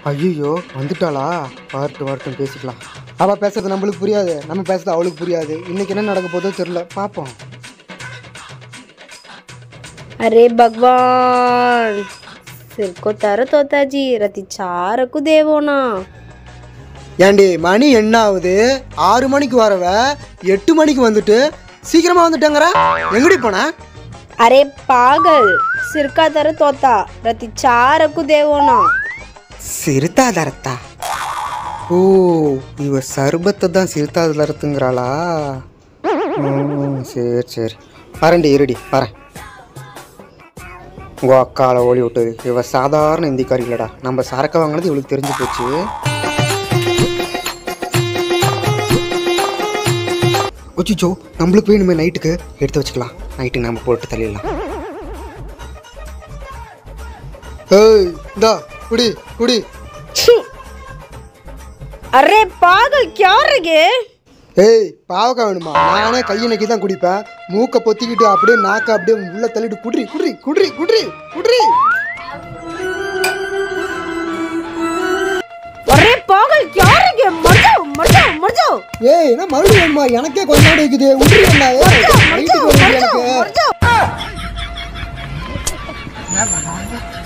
ஐயோ வந்துட்டாளா வரட்டும் வரட்டும் பேசிக்கலாம் அவள் பேசுறது நம்மளுக்கு புரியாது நம்ம பேசுறது அவளுக்கு புரியாது இன்னைக்கு என்ன நடக்க போதோ தெரியல பார்ப்போம் अरे भगवान सिर को तारो तोता जी रति चार को देवो ना ஏண்டி மணி என்ன ஆகுது ஆறு மணிக்கு வரவ எட்டு மணிக்கு வந்துட்டு சீக்கிரமா வந்துட்டேங்கிற எங்கடி போன अरे पागल सिर का तारो तोता रति चार को देवो ना சிறுத்தாதரத்தா ஓ இவ சர்பத்தை தான் சிறுத்தாதரத்துங்கிறாளா ம், சரி சரி வரேன்டி இருடி வரேன் உங்கள் அக்கால ஓடி விட்டது இவ சாதாரண இந்திக்காரி இல்லடா நம்ம சரக்கு வாங்கினது இவளுக்கு தெரிஞ்சு போச்சு ஒச்சிச்சோ நம்மளுக்கு வேணுமே நைட்டுக்கு எடுத்து வச்சுக்கலாம் நைட்டுக்கு நம்ம போட்டு தள்ளிடலாம் ஏய் இந்தா குடி குடி छी! अरे पागल क्या रगे ஏய் பாவக்காய் வேணுமா நானே கையை நக்கி தான் குடிப்பேன் மூக்கை பொத்திக்கிட்டு அப்படியே நாக்க அப்படியே உள்ள தள்ளிட்டு குட்ரி குட்ரி குட்ரி குட்ரி குட்ரி अरे पागल क्या रगे मर जाओ मर जाओ मर जाओ ஏய் என்ன மறுபடியும் வேணுமா எனக்கே கொஞ்ச நாள் இருக்குது உட்ரி என்ன ஏய், मर நைட்டுக்கு जाओ வருது मर जाओ எனக்கு मर जाओ